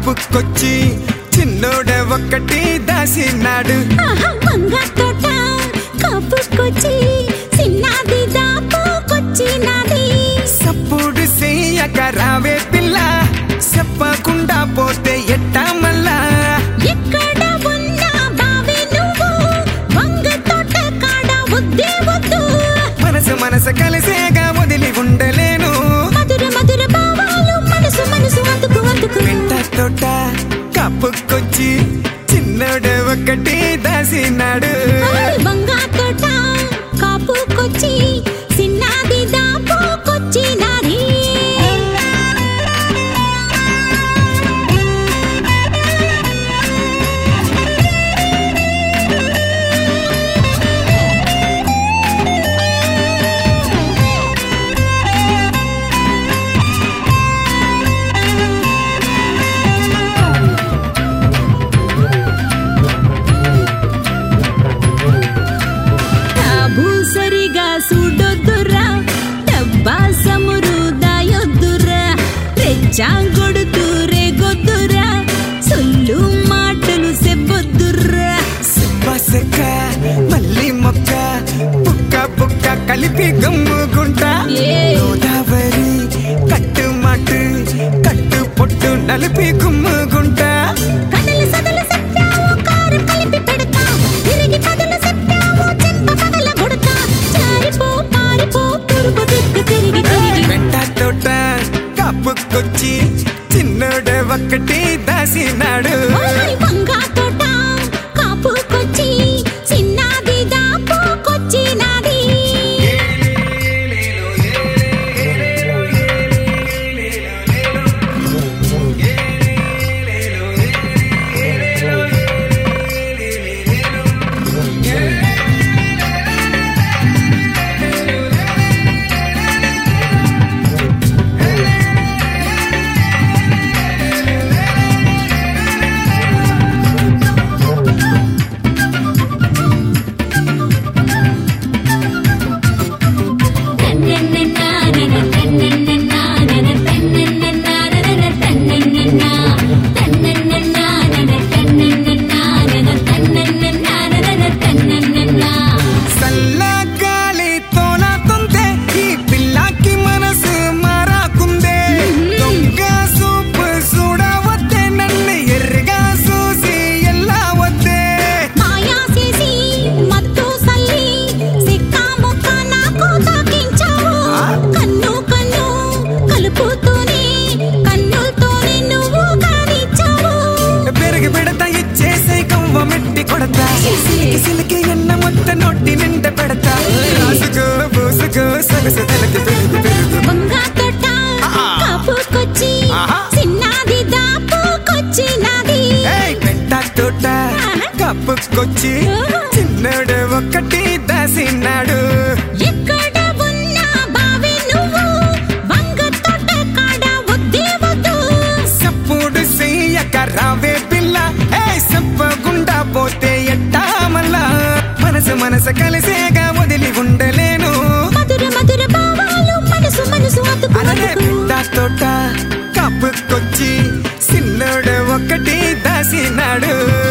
కప్పుకొచ్చి చిన్నోడ ఒక్కటి దాసినాడు ఆహా బంగారు తోట కాపుకొచ్చి చిన్నది దాపుకొచ్చినది సప్పుడు చెయ్యక రావే పిల్ల చెప్పకుండా పోతే ఎట్టా మళ్ళా ఎక్కడ ఉన్నా బావి నువ్వు వంగ తోట కాడ వద్దే వద్దు మనసు మనసు కలిసేగా వదిలి ఉండలేను మధుర మధుర భావాలు మనసు మనసు అందుకు అందుకు వెంట తోట కప్పుకొచ్చి చిన్నోడ ఒక్కటి దాసినాడు ఓయ్ బంగారు తోట కాపుకొచ్చి చిన్నది దాపుకొచ్చినది తాబు సరిగా చూడొద్దురా డబ్బా సమురు దాయొద్దురా రెచ్చాంగొడుతూ రేగొద్దురా సొల్లు మాటలు సెబ్బొద్దురా సుబ్బసెక్క మళ్ళీ మొక్క పుక్క పుక్క కలిపి గమ్ముకుంటా ఏ. గోదావరి కట్టు మాటు కట్టు పొట్టు నలిపి గుమ్ముకుంటా కథలు సదలు చెప్పావు కారం కలిపి పెడతా తిరిగి కథలు చెప్పావు చెంప పగల కొడతా జారిపో పారిపో పురుగు దిక్కు తిరిగి తిరిగి వెంట తోట కప్పుకొచ్చి చిన్నోడ ఒక్కటి దాసినాడు ఓయ్ వంగా తోట కాపుకొచ్చి చిన్నది దాపుకొచ్చినది సల్లా గాలి తోలాతుందే ఈ పిల్లకి మనసు మారాకుందే దొంగ సూపు చూడవద్దే నన్ను ఎర్రగా చూసి ఎలా వద్దే మాయా చేసి మత్తు సల్లి సిక్కా ముక్క నాకు తాకించావు కన్ను కన్ను కలుపుతూనే కన్నులతోనే నువ్వు కానిచ్చావు పెరిగి పెడతా ఇచ్చేసే కవ్వ మెట్టి కొడతా సిలికి సిలికి ఎన్న మొత్త నొట్టి నిండ పెడతా రాసుకో పూసుకో సొగసు తలకి పెరుగు పెరుగు వంగా తోట కాపుకొచ్చి ఆహా. చిన్నది దాపుకొచ్చినది ఏయ్ పెంట తోట కప్పుకొచ్చి చిన్నడు ఒక్కటి దాసినాడు ఎక్కడ ఉన్నా బావి నువ్వు వంగ తోట కాడ వద్దే వద్దు సప్పుడు చెయ్యక రావే పిల్ల ఏ సప్పగుండా పోతే ఎట్టా మళ్ళా మనసు మనసు కలిసేగా వదిలి ఉండలేను మధుర మధుర భావాలు మనసు మనసు అందుకు అరే అందుకు బిడ్డ తోట కప్పుకొచ్చి సిన్నోడు ఒకటి దాసినాడు